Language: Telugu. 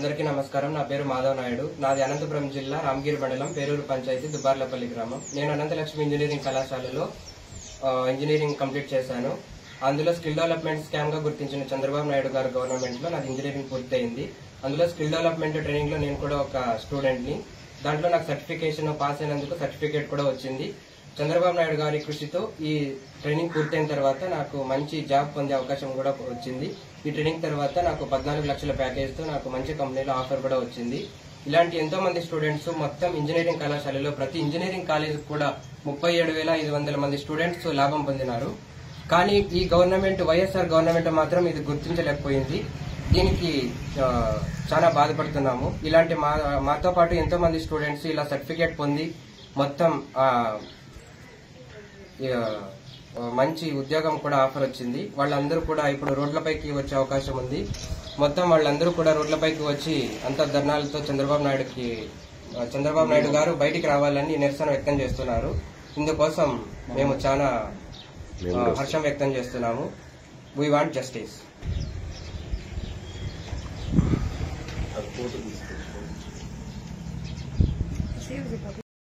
అందరికీ నమస్కారం నా పేరు మాధవ్ నాయుడు నాది అనంతపురం జిల్లా రామగిరి మండలం పేరూరు పంచాయతీ దుబ్బార్లపల్లి గ్రామం నేను అనంతలక్ష్మి ఇంజనీరింగ్ కళాశాలలో ఆ, ఇంజనీరింగ్ కంప్లీట్ చేశాను అందులో స్కిల్ డెవలప్మెంట్ స్కామ్ గా గుర్తించిన చంద్రబాబు నాయుడు గారు గవర్నమెంట్ లో నాది ఇంజనీరింగ్ పూర్తయింది అందులో స్కిల్ డెవలప్మెంట్ ట్రైనింగ్ లో నేను కూడా ఒక స్టూడెంట్ ని దాంట్లో నాకు సర్టిఫికేషన్ పాస్ అయినందుకు సర్టిఫికేట్ కూడా వచ్చింది చంద్రబాబు నాయుడు గారి కృషితో ఈ ట్రైనింగ్ పూర్తయిన తర్వాత నాకు మంచి జాబ్ పొందే అవకాశం కూడా వచ్చింది ఈ ట్రైనింగ్ తర్వాత నాకు పద్నాలుగు లక్షల ప్యాకేజ్ తో నాకు మంచి కంపెనీలో ఆఫర్ కూడా వచ్చింది ఇలాంటి ఎంతో మంది స్టూడెంట్స్ మొత్తం ఇంజనీరింగ్ కళాశాలలో ప్రతి ఇంజనీరింగ్ కాలేజ్ కూడా ముప్పై ఏడు వేల ఐదు వందల మంది స్టూడెంట్స్ లాభం పొందినారు కానీ ఈ గవర్నమెంట్ వైఎస్ఆర్ గవర్నమెంట్ మాత్రం ఇది గుర్తించలేకపోయింది దీనికి ఆ, చాలా బాధపడుతున్నాము ఇలాంటి మా మాతో పాటు ఎంతో మంది స్టూడెంట్స్ ఇలా సర్టిఫికేట్ పొంది మొత్తం ఆ, ఆ, మంచి ఉద్యోగం కూడా ఆఫర్ వచ్చింది వాళ్ళందరూ కూడా ఇప్పుడు రోడ్లపైకి వచ్చే అవకాశం ఉంది మొత్తం వాళ్ళందరూ కూడా రోడ్లపైకి వచ్చి అంత ధర్నాలతో చంద్రబాబు నాయుడుకి ఆ, చంద్రబాబు నాయుడు గారు బయటికి రావాలని నిరసన వ్యక్తం చేస్తున్నారు ఇందుకోసం మేము చాలా ఆ, హర్షం వ్యక్తం చేస్తున్నాము we want justice Save the